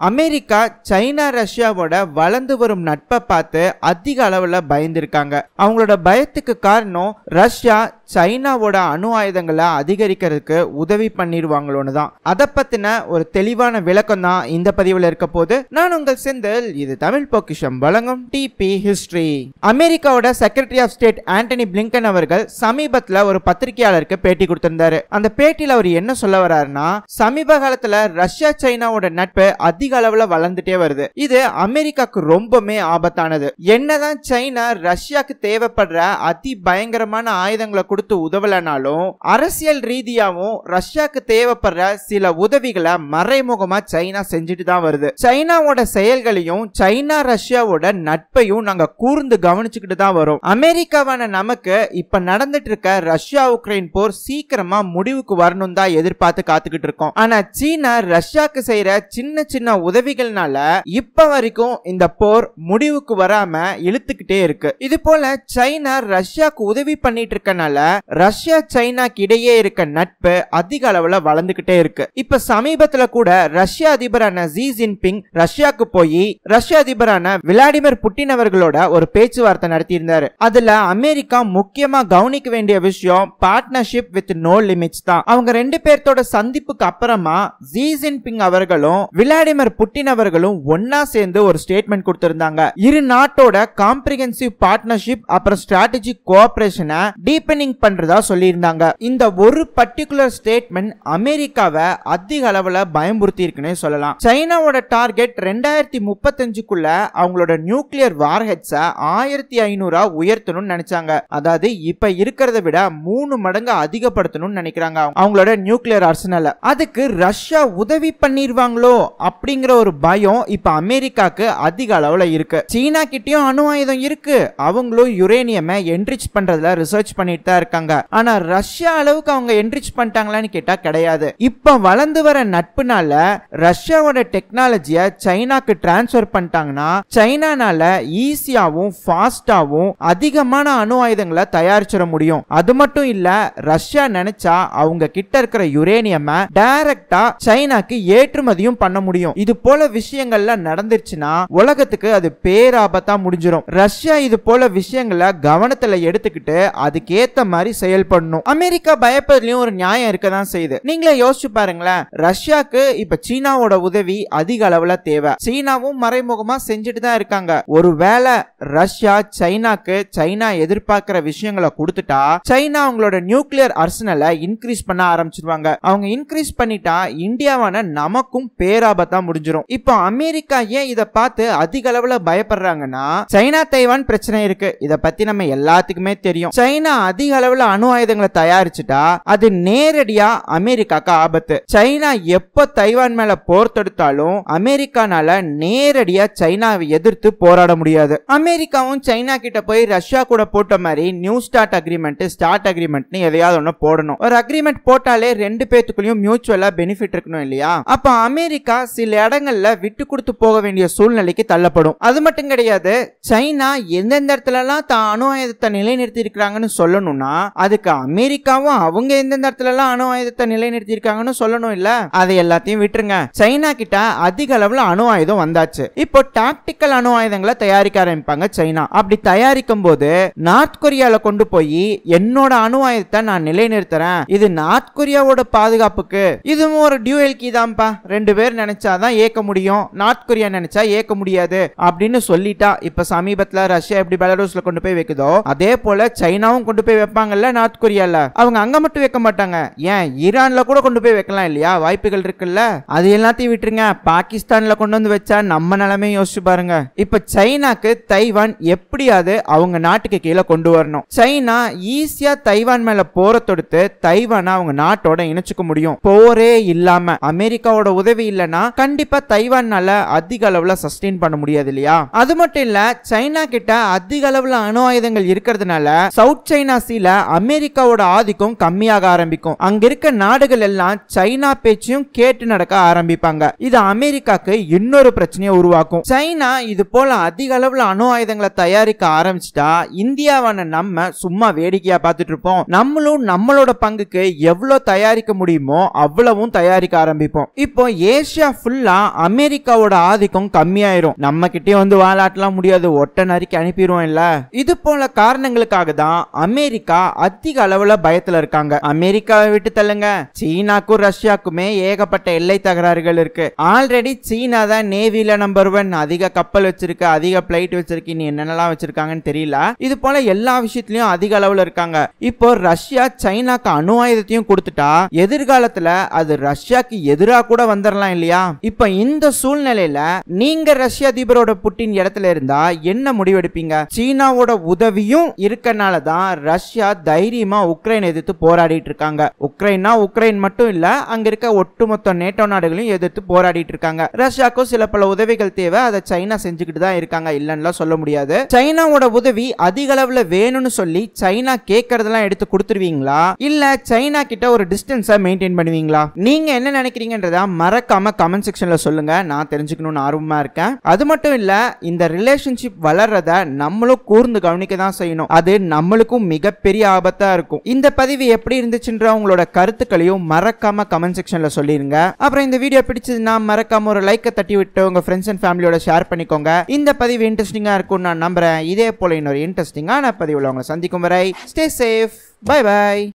America China ரஷ்யாவோட வளர்ந்து வரும் நட்பை பார்த்து அதிக அளவுல பயந்திருக்காங்க அவங்களோட பயத்துக்கு காரணம் ரஷ்யா சைனாவோட அணு ஆயுதங்களை அதிகரிக்கிறதுக்கு உதவி பண்ணிடுவாங்களோன்னு தான் அதை பத்தின ஒரு தெளிவான விளக்கம் தான் இந்த பதிவில் இருக்க போது நான் உங்கள் செந்தில் இது தமிழ் பொக்கிஷம் வழங்கும் டிபி ஹிஸ்டரி அமெரிக்காவோட secretary of state Antony Blinken அவர்கள் சமீபத்துல ஒரு பத்திரிகையாளருக்கு பேட்டி கொடுத்திருந்தாரு அந்த பேட்டியில அவர் என்ன சொல்ல வர்றாருன்னா சமீப காலத்துல ரஷ்யா சைனாவோட நட்பு அதிக அளவுல வளர்ந்துட்டே வருது இது அமெரிக்காக்கு ரொம்பவுமே ஆபத்தானது என்னதான் சைனா ரஷ்யாக்கு தேவைப்படுற அதி பயங்கரமான ஆயுதங்களை கொடுத்து உதவலனாலும் அரசியல் ரீதியாவும் ரஷ்யாக்கு தேவைப்படுற சில உதவிகளை மறைமுகமா சைனா செஞ்சுட்டு தான் வருது சைனாவோட செயல்களையும் சைனா ரஷ்யாவோட நட்பையும் நாங்க கூர்ந்து கவனிச்சுக்கிட்டு தான் வரோம் அமெரிக்காவான நமக்கு இப்ப நடந்துட்டு இருக்க ரஷ்யா உக்ரைன் போர் சீக்கிரமா முடிவுக்கு வரணும் தான் எதிர்பார்த்து காத்துக்கிட்டு இருக்கோம் ஆனா சீனா ரஷ்யாக்கு செய்யற சின்ன சின்ன உதவிகள்னால இப்ப வரைக்கும் இந்த போர் முடிவுக்கு வராம இழுத்துக்கிட்டே இருக்கு இது போல சைனா ரஷ்யாக்கு உதவி பண்ணிட்டு இருக்கனால ரஷ்யா சைனாக்கு இடையே இருக்க நட்பு அதிக அளவுல வளர்ந்துகிட்டே இருக்கு இப்ப சமீபத்துல கூட ரஷ்ய அதிபரான ஜி ஜின்பிங் ரஷ்யாக்கு போய் ரஷ்ய அதிபரான விளாடிமிர் புட்டின் அவர்களோட ஒரு பேச்சுவார்த்தை நடத்தியிருந்தாரு அதுல அமெரிக்கா முக்கியமா கவனிக்க வேண்டிய விஷயம் பார்ட்னர்ஷிப் வித் நோ லிமிட்ஸ் தான் அவங்க ரெண்டு பேர்த்தோட சந்திப்புக்கு அப்புறமா ஜி ஜின்பிங் அவர்களும் விளாடிமிர் புட்டின் அவர்களும் ஒன்னா சேர்ந்து ஒரு ஸ்டேட்மெண்ட் கொடுத்திருந்தாங்க இரு நாட்டோட காம்ப்ரிஹென்சிவ் பார்ட்னர்ஷிப் அப்புறம் ஸ்ட்ராட்டஜிக் கோஆபரேஷனை டீப்பனிங் பண்றதா சொல்லியிருந்தாங்க இந்த ஒரு பர்டிகுலர் ஸ்டேட்மெண்ட் அமெரிக்காவை அதிக அளவுல பயமுறுத்தி இருக்குன்னே சொல்லலாம் சைனாவோட டார்கெட் ரெண்டாயிரத்தி முப்பத்தஞ்சுக்குள்ள அவங்களோட நியூக்ளியர் வார்ஹெட்ஸை ஆயிரத்தி ஐநூறா உயர்த்தணும்னு நினைச்சாங்க அதாவது இப்ப இருக்கிறத விட மூணு மடங்கு அதிகப்படுத்தணும்னு நினைக்கிறாங்க அவங்களோட நியூக்ளியர் அர்சனல அதுக்கு ரஷ்யா உதவி பண்ணிருவாங்களோ அப்படிங்கிற ஒரு பயம் இப்ப அமெரிக்காக்கு அதிக அளவுல இருக்கு சீனா கிட்டயும் அணு ஆயுதம் இருக்கு அவங்களும் யுரேனியமை என்ரிச் பண்றதுல ரிசர்ச் பண்ணிட்டு தான் இருக்காங்க ஆனா ரஷ்யா அளவுக்கு அவங்க என்ரிச் பண்ணிட்டாங்களான்னு கேட்டா கிடையாது இப்ப வளர்ந்து வர நட்புனால ரஷ்யாவோட டெக்னாலஜிய சைனாக்கு டிரான்ஸ்ஃபர் பண்ணிட்டாங்கன்னா சைனானால ஈஸியாவும் ஃபாஸ்டாவும் அதிகமான அணு ஆயுதங்களை தயாரிச்சிட முடியும் அது மட்டும் இல்ல ரஷ்யா நினைச்சா அவங்க கிட்ட இருக்கிற யுரேனியமை டைரக்டா சைனாக்கு ஏற்றுமதியும் பண்ண முடியும் இது போல விஷயங்கள்ல நடந்துருச்சுன்னா உலகத்துக்கு அது பேராபத்தா முடிஞ்சிடும் ரஷ்யா இது போல விஷயங்களை கவனத்துல எடுத்துக்கிட்டு அதுக்கேத்த மாதிரி செயல்படணும் அமெரிக்கா பயப்படுறதுலயும் ஒரு நியாயம் இருக்க தான் செய்யுது நீங்களே யோசிச்சு பாருங்களேன் ரஷ்யாக்கு இப்ப சீனாவோட உதவி அதிக அளவுல தேவை சீனாவும் மறைமுகமா செஞ்சுட்டு தான் இருக்காங்க ஒருவேளை ரஷ்யா சைனாக்கு சைனா எதிர்பார்க்கிற விஷயங்களை கொடுத்துட்டா சைனா அவங்களோட நியூக்ளியர் அர்சனலை இன்க்ரீஸ் பண்ண ஆரம்பிச்சிருவாங்க அவங்க இன்க்ரீஸ் பண்ணிட்டா இந்தியாவான நமக்கும் பேராபத்தா முடிஞ்சிரும் இப்போ அமெரிக்கா ஏன் இதை பார்த்து அதிக அளவுல பயப்படுறாங்கன்னா சைனா தைவான் பிரச்சனை இருக்கு இத பத்தி நம்ம எல்லாத்துக்குமே தெரியும் சைனா அதிக அளவுல அணு ஆயுதங்களை தயாரிச்சுட்டா அது நேரடியா அமெரிக்காக்கு ஆபத்து சைனா எப்ப தைவான் மேல போர் தொடுத்தாலும் அமெரிக்கானால நேரடியா சைனாவை எதிர்த்து போராட முடியாது அமெரிக்காவும் சைனா கிட்ட போய் ரஷ்யா கூட போட்ட மாதிரி நியூ ஸ்டார்ட் அக்ரிமெண்ட் ஸ்டார்ட் அக்ரிமெண்ட்னு எதையாவது ஒண்ணு போடணும் ஒரு அக்ரிமெண்ட் போட்டாலே ரெண்டு பேத்துக்குள்ளயும் மியூச்சுவலா பெனிஃபிட் இருக்கணும் இல்லையா அப்ப அமெரிக்கா சில இடங்கள்ல விட்டு கொடுத்து போக வேண்டிய சூழ்நிலைக்கு தள்ளப்படும் அது மட்டும் கிடையாது சைனா எந்தெந்த இடத்துல எல்லாம் தான் அணு ஆயுதத்தை நிலைநிறுத்தி இருக்கிறாங்கன்னு சொல்லணும்னா அதுக்கு அமெரிக்காவும் அவங்க எந்தெந்த இடத்துல எல்லாம் அணு ஆயுதத்தை நிலைநிறுத்தி இருக்காங்கன்னு சொல்லணும் இல்ல அதை எல்லாத்தையும் விட்டுருங்க சைனா கிட்ட அதிக அளவுல அணு ஆயுதம் வந்தாச்சு இப்போ டாக்டிக்கல் அணு ஆயுதங்களை தயாரிக்க ஆரம்பிப்பாங்க சைனா அப்படி தயாரிக்கும் போது நார்த் கொரியால கொண்டு போய் என்னோட அணு ஆயுதத்தை நான் நிலைநிறுத்துறேன் இது நார்த் கொரியாவோட பாதுகாப்புக்கு இதுவும் ஒரு டியூஎல் கீ தான்ப்பா ரெண்டு பேர் நினைச்சாதான் ஏக்க முடியும் நார்த் கொரியா நினைச்சா ஏக்க முடியாது அப்படின்னு சொல்லிட்டா இப்ப சமீபத்துல ரஷ்யா எப்படி பெலரூஸ்ல கொண்டு போய் வைக்குதோ அதே போல சைனாவும் கொண்டு போய் வைப்பாங்கல்ல நார்த் கொரியால அவங்க அங்க மட்டும் வைக்க மாட்டாங்க ஏன் ஈரான்ல கூட கொண்டு போய் வைக்கலாம் இல்லையா வாய்ப்புகள் இருக்குல்ல அது எல்லாத்தையும் விட்டுருங்க பாகிஸ்தான்ல கொண்டு வந்து வச்சா நம்ம நிலைமையும் யோசிச்சு பாருங்க இப்ப சைனாக்கு தைவான் எப்படியாவது அவங்க நாட்டுக்கு கீழே கொண்டு வரணும் சைனா ஈஸியா தைவான் மேல போரை தொடுத்து தைவானை அவங்க நாட்டோட இணைச்சுக்க முடியும் போரே இல்லாம அமெரிக்காவோட உதவி இல்லைன்னா கண்டிப்பா தைவானால அதிக அளவுல சஸ்டெயின் பண்ண முடியாது இல்லையா அது மட்டும் இல்ல சைனா கிட்ட அதிக அளவுல அணு ஆயுதங்கள் இருக்கிறதுனால சவுத் சைனா சீல அமெரிக்காவோட ஆதிக்கம் கம்மியாக ஆரம்பிக்கும் அங்க இருக்க நாடுகள் எல்லாம் சைனா பேச்சையும் கேட்டு நடக்க ஆரம்பிப்பாங்க இது அமெரிக்காக்கு இன்னொரு பிரச்சனையை உருவாக்கும் சைனா இது போல அதிக அளவுல அணு ஆயுதங்களை தயாரிக்க ஆரம்பிச்சிட்டா இந்தியாவான நம்ம சும்மா வேடிக்கையா பார்த்துட்டு இருப்போம் நம்மளும் நம்மளோட பங்குக்கு எவ்வளவு தயாரிக்க முடியுமோ அவ்வளவும் தயாரிக்க ஆரம்பிப்போம் இப்போ ஏசியா ஃபுல்லா அமெரிக்காவோட ஆதிக்கம் கம்மியாயிரும் நம்ம கிட்டே வந்து வாலாட்டலாம் முடியாது ஒட்ட நறுக்கி அனுப்பிடுவோம் இல்ல இது போல காரணங்களுக்காக தான் அமெரிக்கா அதிக அளவுல பயத்துல இருக்காங்க அமெரிக்காவை விட்டு தள்ளுங்க சீனாக்கும் ரஷ்யாக்குமே ஏகப்பட்ட எல்லை தகராறுகள் இருக்கு ஆல்ரெடி சீனா தான் நேவில நம்பர் ஒன் அதிக கப்பல் வச்சிருக்கு அதிக பிளைட் வச்சிருக்கு நீ என்னென்னலாம் வச்சிருக்காங்கன்னு தெரியல இது போல எல்லா விஷயத்திலயும் அதிக அளவுல இருக்காங்க இப்போ ரஷ்யா சைனாக்கு அணு ஆயுதத்தையும் கொடுத்துட்டா எதிர்காலத்துல அது ரஷ்யாக்கு எதிராக கூட வந்துடலாம் இல்லையா இப்போ இந்த சூழ்நிலையில நீங்க ரஷ்ய அதிபரோட புட்டின் இடத்துல இருந்தா என்ன முடிவெடுப்பீங்க சீனாவோட உதவியும் இருக்கனால தான் ரஷ்யா தைரியமா உக்ரைன் எதிர்த்து போராடிட்டு இருக்காங்க உக்ரைன்னா உக்ரைன் மட்டும் இல்ல அங்க இருக்க ஒட்டுமொத்த நேட்டோ நாடுகளையும் எதிர்த்து போராடிட்டு இருக்காங்க ரஷ்யாக்கும் சில பல உதவிகள் தேவை அதை சைனா செஞ்சுக்கிட்டு தான் இருக்காங்க இல்லைன்னா சொல்ல முடியாது சைனாவோட உதவி அதிக அளவுல வேணும்னு சொல்லி சைனா கேட்கறதெல்லாம் எடுத்து கொடுத்துருவீங்களா இல்ல சைனா கிட்ட ஒரு டிஸ்டன்ஸை மெயின்டைன் பண்ணுவீங்களா நீங்க என்ன நினைக்கிறீங்கன்றத மறக்காம கமெண்ட் செக்ஷன்ல சொல்லுங்க நான் தெரிஞ்சுக்கணும்னு ஆர்வமா இருக்கேன் அது மட்டும் இல்ல இந்த ரிலேஷன்ஷிப் வளர்றத நம்மளும் கூர்ந்து கவனிக்க தான் செய்யணும் அது நம்மளுக்கும் மிகப்பெரிய ஆபத்தா இருக்கும் இந்த பதிவு எப்படி இருந்துச்சுன்ற உங்களோட கருத்துக்களையும் மறக்காம கமெண்ட் செக்ஷன்ல சொல்லிருங்க அப்புறம் இந்த வீடியோ பிடிச்சதுன்னா மறக்காம ஒரு லைக்கை தட்டி விட்டு உங்க ஃப்ரெண்ட்ஸ் அண்ட் ஃபேமிலியோட ஷேர் பண்ணிக்கோங்க இந்த பதிவு இன்ட்ரெஸ்டிங்கா இருக்கும் நான் நம்புறேன் இதே போல இன்னொரு இன்ட்ரெஸ்டிங்கான பதிவுல உங்களை சந்திக்கும் வரை ஸ்டே சேஃப் பை பை